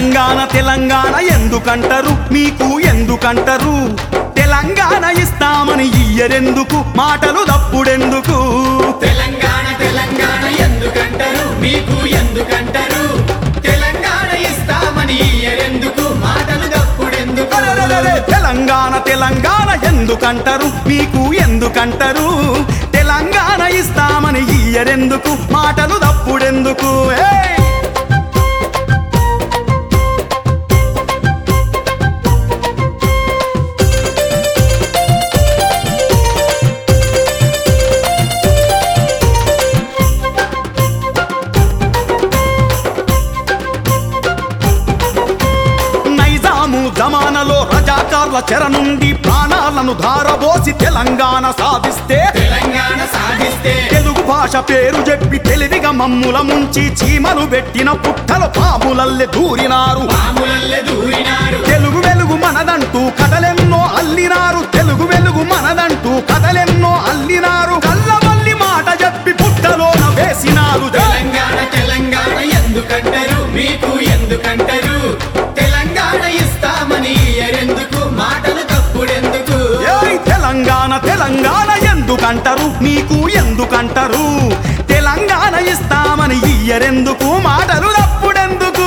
తెలంగాణ తెలంగాణ ఎందుకంటారు మీకు ఎందుకంటారు తెలంగాణ ఇస్తామని ఇయ్యరెందుకు మాటలు తప్పుడెందుకు తెలంగాణ తెలంగాణ ఎందుకంటారు మీకు ఎందుకంటారు తెలంగాణ ఇస్తామని ఎరెందుకు మాటలు తప్పుడెందుకు అరెరెరెరె! తెలంగాణ తెలంగాణ ఎందుకంటారు మీకు ఎందుకంటారు తెలంగాణ ఇస్తామని ఇయ్యరెందుకు మాటలు తప్పుడెందుకు ఏయ్! నైజాము జమానలో రజాకార్ల చెర నుండి ప్రాణాలను ధారబోసి తెలంగాణ సాధిస్తే తెలంగాణ సాధిస్తే తెలుగు భాష పేరు చెప్పి తెలివిగా మమ్ముల ముంచి చీమలు పెట్టిన పుట్టలు పాములల్లె దూరినారు పాములల్లె దూరినారు తెలుగు వెలుగు మనదంటూ కథలెన్నో అల్లినారు తెలుగు వెలుగు మనదంటూ కథలెన్నో అల్లినారు కళ్ళమల్లి మాట చెప్పి పుట్టలోన వేసినారు తెలంగాణ తెలంగాణ ఎందుకంటారు మీకు ఎందుకంటారు తెలంగాణ ఇస్తామని ఎరెందుకు మాటలు తప్పుడెందుకు ఏయ్ తెలంగాణ తెలంగాణ ఎందుకంటారు మీకు ఎందుకంటారు తెలంగాణ ఇస్తామని ఇయ్యరెందుకు మాటలు తప్పుడెందుకు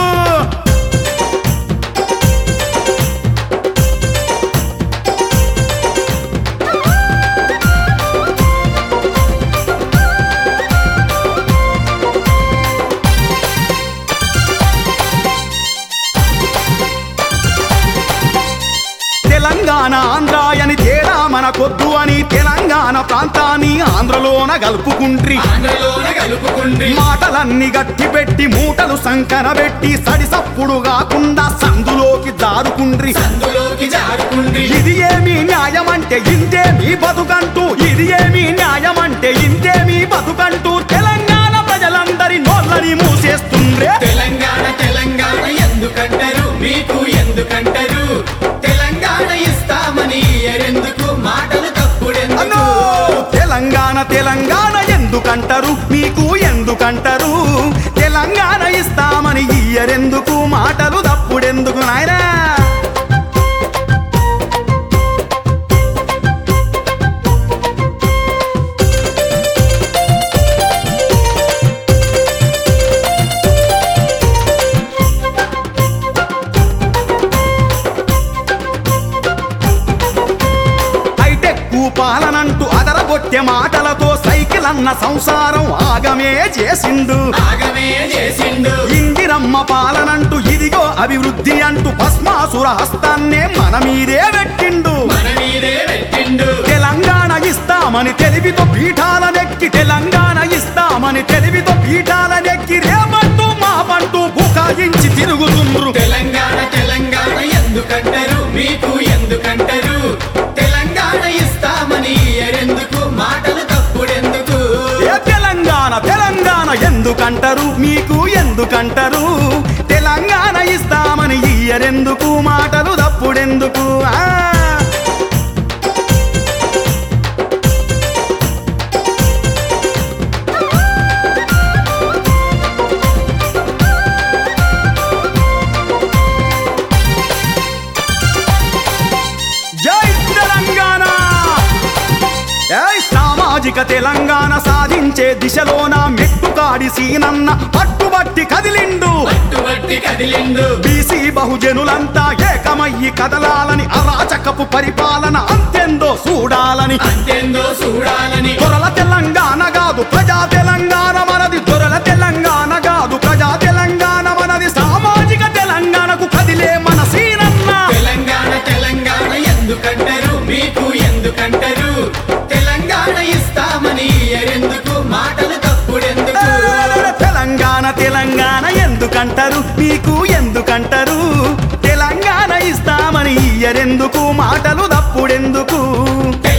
తెలంగాణ ఆంధ్రాయని తేడా మనకొద్దు అని తెలంగాణ ప్రాంతాన్ని ఆంధ్రలోన గలుపుకుంట్రి ఆంధ్రలోన కలుపుకుండ్రి మాటలన్నీ గట్టి పెట్టి మూటలు సంకన పెట్టి సడిసప్పుడు కాకుండా సందులోకి జారుకుండ్రి అందులోకి జారుకుండ్రి ఇది ఏమి న్యాయమంటే ఇంతే మీ బతుకంటూ ఇది ఏమి న్యాయమంటే ఇంతే మీ బతుకంటూ తెలంగాణ ప్రజలందరి నోళ్ళని మూసేస్తుండ్రే తెలంగాణ తెలంగాణ ఎందుకంటారు మీకు ఎందుకంటారు తెలంగాణ ఇస్తామని ఎరెందుకు మాటలు తప్పుడెందుకు అన్నో తెలంగాణ తెలంగాణ ఎందుకంటారు మీకు ఎందుకంటారు తెలంగాణ ఇస్తామని ఇయ్యరెందుకు మాటలు తప్పుడెందుకు నాయనా హైటెక్ పాలనంటూ అదరగొట్టె మాటలతో సైకిల్ అన్న సంసారం ఆగమే చేసిండు ఆగమే చేసిండు ఇందిరమ్మ పాలనంటూ ఇదిగో అభివృద్ధి అంటూ భస్మాసుర హస్తాన్నే మన మీదే పెట్టిండు మన మీదే పెట్టిండు తెలంగాణ ఇస్తామని తెలివితో పీఠాలనెక్కి తెలంగాణ ఇస్తామని తెలివితో పీఠాలనెక్కి రేమంటూ మాపంటూ బుకాయించి తిరుగుతుండ్రు తెలంగాణ తెలంగాణ ఎందుకంటారు మీకు ఎందుకంటారు తెలంగాణ ఇస్తామని ఎరెందుకు మాటలు తప్పుడెందుకు ఏ తెలంగాణ తెలంగాణ ఎందుకంటారు మీకు ఎందుకంటారు తెలంగాణ ఇస్తామని ఇయ్యరెందుకు మాటలు తప్పుడెందుకు ఆ జై తెలంగాణ ఏయ్ సామాజిక తెలంగాణ సాధించే దిశలోన మెట్టుకాడి సీనన్న పట్టుబట్టి కదిలిండు పట్టుబట్టి కదిలిండు బీసీ బహుజనులంతా ఏకమయ్యి కదలాలని అరాచకపు పరిపాలన అంతెందో చూడాలని అంతెందో చూడాలని దొరల తెలంగాణ కాదు ప్రజా తెలంగాణ మనది దొరల తెలంగాణ కాదు ప్రజా తెలంగాణ మనది సామాజిక తెలంగాణకు కదిలే మన సీనన్న తెలంగాణ తెలంగాణ ఎందుకంటారు మీకు ఎందుకంటారు తెలంగాణ ఇస్తామని ఎరెందుకు మాటలు తప్పుడెందుకు తెలంగాణ తెలంగాణ ఎందుకంటారు మీకు ఎందుకంటారు తెలంగాణ ఇస్తామని ఇయ్యరెందుకు మాటలు తప్పుడెందుకు తెలంగాణ